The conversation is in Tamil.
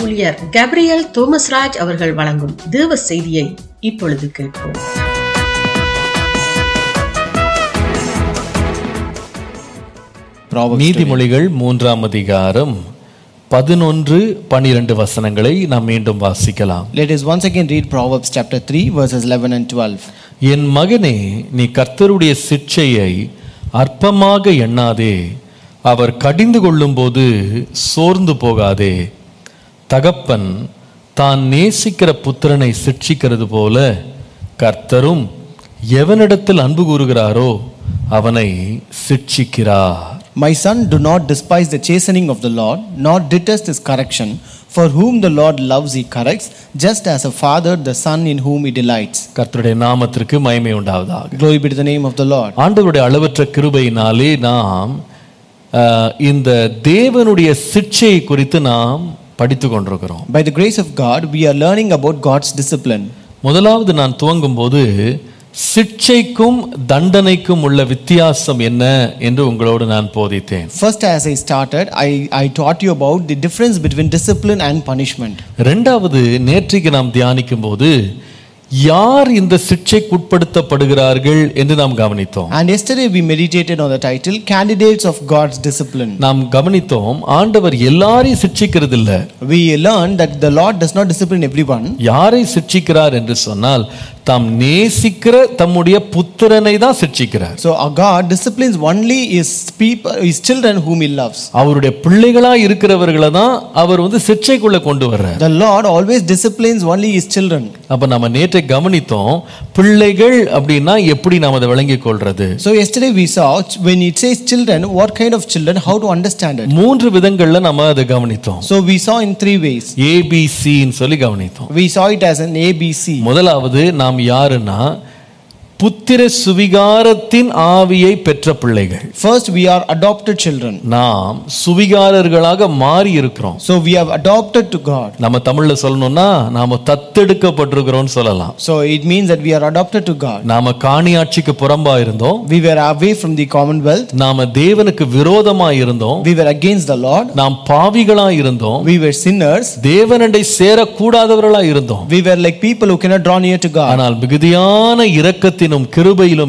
ஊழியர் கேப்ரியல் தோமஸ்ராஜ் அவர்கள் வழங்கும் தேவ செய்தியை இப்பொழுது கேட்போம் Proverbs நீதிமொழிகள் மூன்றாம் அதிகாரம் பதினொன்று பனிரெண்டு வசனங்களை நாம் மீண்டும் வாசிக்கலாம் Let us once again read Proverbs chapter 3, verses 11 and 12. என் மகனே நீ கர்த்தருடைய சிற்சையை அற்பமாக எண்ணாதே அவர் கடிந்து கொள்ளும்போது சோர்ந்து போகாதே தகப்பன் தான் நேசிக்கிற புத்திரனை சிட்சிக்கிறது போல கர்த்தரும் எவனிடத்தில் அன்பு கூறுகிறாரோ அவனை சிட்சிக்கிறார் My son, do not despise the chastening of the Lord, nor detest his correction. For whom the Lord loves, he corrects, just as a father the son in whom he delights. கர்த்தருடைய நாமத்திற்கு மகிமை உண்டாவதாக Glory be to the name of the Lord. ஆண்டவருடைய அளவற்ற கிருபையினாலே நாம் அஹ், இந்த தேவனுடைய சிட்சையை குறித்து நாம் படித்து கொண்டிருக்கிறோம் By the grace of God, we are learning about God's discipline. முதலாவது நான் துவங்கும் போது சிட்சைக்கும் தண்டனைக்கும் உள்ள வித்தியாசம் என்ன என்று உங்களோடு நான் போதித்தேன் First, as I started, I, I taught you about the difference between discipline and punishment. ரெண்டாவது நேற்றைக்கு நாம் தியானிக்கும் போது யார் இந்த சிட்சைக்குட்படுத்தப்படுகிறார்கள் என்று நாம் கவனித்தோம் And yesterday, we meditated on the title Candidates of God's Discipline. நாம் கவனித்தோம் ஆண்டவர் எல்லாரையும் சிட்சிக்கிறது இல்ல We learned that the Lord does not discipline everyone. யாரை சிட்சிக்கிறார் என்று சொன்னால் தாம் நேசிக்கிற தம்முடைய புத்திரனை தான் சிட்சிக்கிறார் So our God disciplines only his people, his children whom he loves. அவருடைய பிள்ளைகளா இருக்கிறவர்களை தான் அவர் வந்து சிட்சைக்குள்ள கொண்டு வர்றார் The Lord always disciplines only his children. அப்ப நம்ம நேற்றை கவனித்தோம் பிள்ளைகள் அப்படின்னா எப்படி நாம் அதை விளங்கிக் கொள்றது So yesterday we saw when it says children, what kind of children, how to understand it. மூன்று விதங்கள்ல நம்ம அதை கவனித்தோம் So we saw in three ways. ஏபிசின்னு சொல்லி கவனித்தோம் We saw it as an ABC. முதலாவது நாம் யாருன்னா புத்திர சுவிகாரத்தின் ஆவியை பெற்ற பிள்ளைகள் First, we are adopted children. நாம் சுவிகாரர்களாக மாறி இருக்கிறோம் So we have adopted to God. நம்ம தமிழ்ல சொல்லணும்னா நாம தத்தெடுக்கப்பட்டிருக்கிறோம்னு சொல்லலாம் So it means that we are adopted to God. நாம காணியாட்சிக்கு புறம்பா இருந்தோம் We were away from the commonwealth. நாம தேவனுக்கு விரோதமா இருந்தோம் We were against the Lord. நாம் பாவிகளா இருந்தோம் We were sinners. தேவனண்டை சேரக்கூடாதவர்களா இருந்தோம் We were like people who cannot draw near to God. ஆனால் மிகுதியான இரக்கத்தினும் கிருபையிலும்